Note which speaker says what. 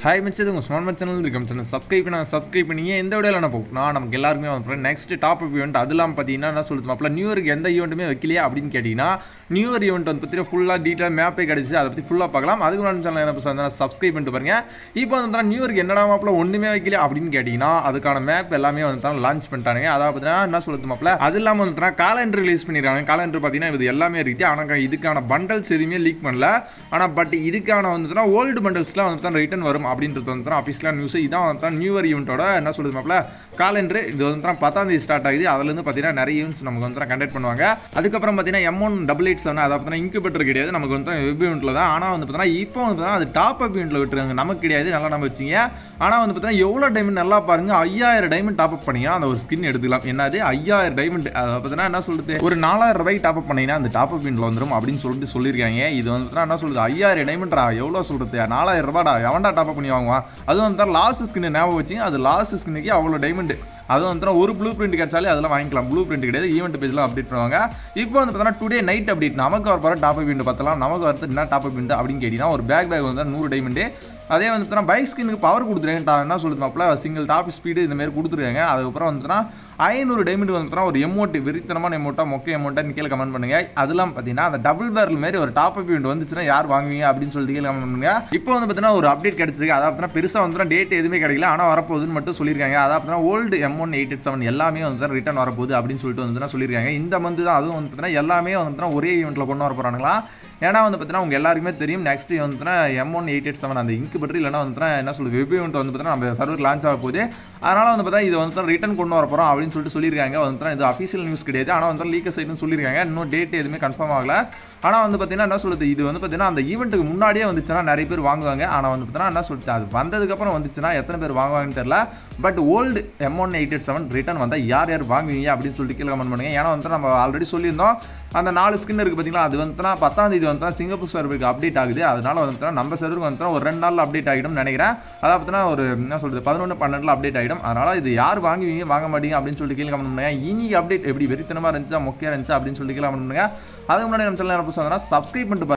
Speaker 1: Hi மிச்சது உங்கள் smart channel இருக்கும் சேனல் சப்ஸ்கிரைப் பண்ண சப்ஸ்கிரைப் பண்ணி எந்த விடையில நான் போகணும் நமக்கு எல்லாருமே வந்து நெக்ஸ்ட் டாப் அப் ஈவெண்ட் அது இல்லாமல் பார்த்தீங்கன்னா என்ன சொல்லுது மாப்பிள நியூ இயருக்கு எந்த ஈவெண்ட்டுமே வைக்கலையா அப்படின்னு கேட்டிங்கன்னா நியூ இயர் ஈவெண்ட் வந்து பற்றி ஃபுல்லாக டீட்டெயில் மேப்பே கிடச்சி அதை பற்றி ஃபுல்லாக பார்க்கலாம் அதுக்கு முன்னாடி சேனல் என்ன பேசுகிறேன் சப்ஸ்கிரைப் பண்ணிட்டு பாருங்க இப்போ வந்து நியூ இயருக்கு என்னடா மாப்பிள ஒன்றுமே வைக்கலையா அப்படின்னு கேட்டிங்கன்னா அதுக்கான மேப் எல்லாமே வந்து லான்ச் பண்ணிட்டானுங்க அதாவது பார்த்தீங்கன்னா என்ன சொல்லுது மாப்பிள அது இல்லாமல் வந்து காலண்டர் ரிலீஸ் பண்ணிடுறாங்க காலண்டர் பார்த்தீங்கன்னா இது எல்லாமே இருக்குது ஆனால் இதுக்கான பண்டல்ஸ் எதுவுமே லீக் பண்ணல ஆனால் பட் இதுக்கான வந்துட்டுனா ஓல்டு பண்டல்ஸ்லாம் வந்து தான் ரிட்டன் வரும் அப்படின்றது வந்து தான் ஆஃபீஸ்லாம் நியூஸ் இதான் வந்து தான் நியூ இயர் ஈவெண்ட்டோட என்ன சொல்லுது மாப்பிள காலண்டர் இது வந்து தான் பத்தாம் தேதி ஸ்டார்ட் ஆகுது அதுலேருந்து பார்த்தீங்கன்னா நிறைய ஈவெண்ட்ஸ் நமக்கு வந்து கண்டக்ட் பண்ணுவாங்க அதுக்கப்புறம் பார்த்தீங்கன்னா M one double eight seven அதை பார்த்தீங்கன்னா இன்குபேட்டர் கிடையாது நமக்கு வந்து வெப் ஈவெண்ட்டில் தான் ஆனால் வந்து பார்த்தீங்கன்னா இப்போ வந்து பார்த்தீங்கன்னா அது டாப் அப் ஈவெண்ட்டில் விட்டுருக்காங்க நமக்கு கிடையாது நல்லா நம்ம வச்சிங்க ஆனால் வந்து பார்த்தீங்கன்னா எவ்வளோ டைமண்ட் நல்லா பாருங்க ஐயாயிரம் டைமண்ட் டாப் அப் பண்ணீங்கன்னா அந்த ஒரு ஸ்கின் எடுத்துக்கலாம் என்னது ஐயாயிரம் டைமண்ட் அதை பார்த்தீங்கன்னா என்ன சொல்லுது ஒரு நாலாயிரம் ரூபாய் டாப் அப் பண்ணீங்கன்னா அந்த டாப் அப் ஈவெண்ட்டில் வந்துடும் அப்படின்னு சொல்லிட்டு சொல்லியிருக்காங்க இது வந்து பார்த்தீங்கன்னா என்ன சொல்லுது ஐயாயிரம் டைமண்ட்ரா எவ்வளோ சொல்கிறது நாலாயிரம் ரூபாடா எவன்டா டாப் அப் பண்ணி வாங்குவான் அதுவும் வந்து லாஸ்ட் ஸ்கின் ஞாபகம் வச்சு அது லாஸ்ட் ஸ்கின்னுக்கு அவ்வளோ டைமண்ட் அதுவும் வந்து ஒரு ப்ளூ பிரிண்ட் கிடைச்சாலே அதெல்லாம் வாங்கிக்கலாம் ப்ளூ பிரிண்ட் கிடையாது ஈவெண்ட் பேஜில் அப்டேட் பண்ணுவாங்க இப்போ வந்து பார்த்தீங்கன்னா டுடே நைட் அப்டேட் நமக்கு வர போகிற டாப் அப் வீண்டு பார்த்தலாம் நமக்கு வரது என்ன டாப் அப் வீண்டு அப்படின்னு கேட்டிங்கன்னா ஒரு பேக் பேக் வந்து நூறு டைமண்டு அதே வந்து பார்த்தீங்கன்னா பைக் ஸ்கின்னுக்கு பவர் கொடுத்துருக்காங்க டா- என்ன சொல்லுது மாப்பிள சிங்கிள் டாப் ஸ்பீடு இந்த மாதிரி கொடுத்துருக்காங்க அதுக்கப்புறம் வந்துட்டுனா ஐநூறு டைமண்ட் வந்துட்டுனா ஒரு எமௌண்ட் வெறித்தனமான எமௌண்ட்டாக மொக்க எமௌண்ட்டாக கீழே கமெண்ட் பண்ணுங்க அதெல்லாம் பார்த்தீங்கன்னா அந்த டபுள் பேரல் மாதிரி ஒரு டாப் அப் வீண்டு வந்துச்சுன்னா யார் வாங்குவீங்க அப்படின்னு சொல்லிட்டு கீழே கமெண்ட் பண்ணுங்க இப்போ வந்து பார்த்தீங்கன்னா ஒரு அப்டேட் கிடைச்சிருக்கு அதாவது பார்த்தீங்கன்னா பெருசாக வந்து டேட் எதுவுமே கிடைக்கல ஆனால் வரப்போகுதுன்னு மட்டும் சொல்லியிருக்காங்க அதாவது பார்த்தீங்கன்னா old M one eight eight seven எல்லாமே வந்து ரிட்டர்ன் வரப்போகுது அப்படின்னு சொல்லிட்டு வந்து சொல்லியிருக்காங்க இந்த மந்த் தான் அதுவும் வந்து பார்த்தீங்கன்னா எல்லாமே வந்து பார்த்தீங்கன்னா ஒரே ஈவெண்ட்டில் கொண்டு வர போகிறாங்களா ஏன்னா வந்து பார்த்தீங்கன்னா உங்க எல்லாருக்குமே தெரியும் நெக்ஸ்ட் வந்து பார்த்தீங்கன்னா M one eight eight seven அந்த இங்கு பற்றி இல்லைனா வந்து பார்த்தீங்கன்னா என்ன சொல்லுது வெப் ஈவெண்ட் வந்து பார்த்தீங்கன்னா நம்ம சர்வர் லான்ச் ஆக போகுது அதனால் வந்து பார்த்தீங்கன்னா இது வந்து ரிட்டர்ன் கொண்டு வர போகிறோம் அப்படின்னு சொல்லிட்டு சொல்லியிருக்காங்க வந்து பார்த்தீங்கன்னா இது அஃபீஷியல் நியூஸ் கிடையாது ஆனால் வந்து லீக்கர் சைடுன்னு சொல்லியிருக்காங்க இன்னும் டேட் எதுவுமே கன்ஃபார்ம் ஆகல ஆனால் வந்து பார்த்தீங்கன்னா என்ன சொல்லுது இது வந்து பார்த்தீங்கன்னா அந்த ஈவெண்ட்டுக்கு முன்னாடியே வந்துச்சுன்னா நிறைய பேர் வாங்குவாங்க ஆனால் வந்து பார்த்தீங்கன்னா என்ன சொல்லுது அது வந்ததுக்கப்புறம் வந்துச்சுன்னா எத்தனை பேர் வாங்குவாங்கன்னு தெரியல but old M one eight eight seven return வந்தால் யார் யார் வாங்குவீங்க அப்படின்னு சொல்லிட்டு கீழே கமெண்ட் பண்ணுங்க ஏன்னா வந்து நம்ம ஆல்ரெடி சொல்லியிருந்தோம் அந்த நாலு ஸ்கின் இருக்குது பார்த்தீங்களா அது வந்துட்டுனா பத்தாம் தேதி வந்து சிங்கப்பூர் சர்வருக்கு அப்டேட் ஆகுது அதனால வந்துட்டுனா நம்ம சர்வருக்கு வந்து ஒரு ரெண்டு நாளில் அப்டேட் ஆகிடும் நினைக்கிறேன் அதாவது பார்த்தீங்கன்னா ஒரு என்ன சொல்றது பதினொன்று பன்னெண்டில் அப்டேட் ஆகிடும் அதனால இது யார் வாங்குவீங்க வாங்க மாட்டீங்க அப்படின்னு சொல்லிட்டு கீழே கமெண்ட் பண்ணுங்க இனி அப்டேட் எப்படி வெறித்தனமாக இருந்துச்சா மொக்கையாக இருந்துச்சா அப்படின்னு சொல்லிட்டு கீழே கமெண்ட் பண்ணுங்க அதுக்கு முன்னாடி நம்ம சேனல் என்ன புதுசாக சப்ஸ்கிரைப் பண்ணிட்டு பாருங்க.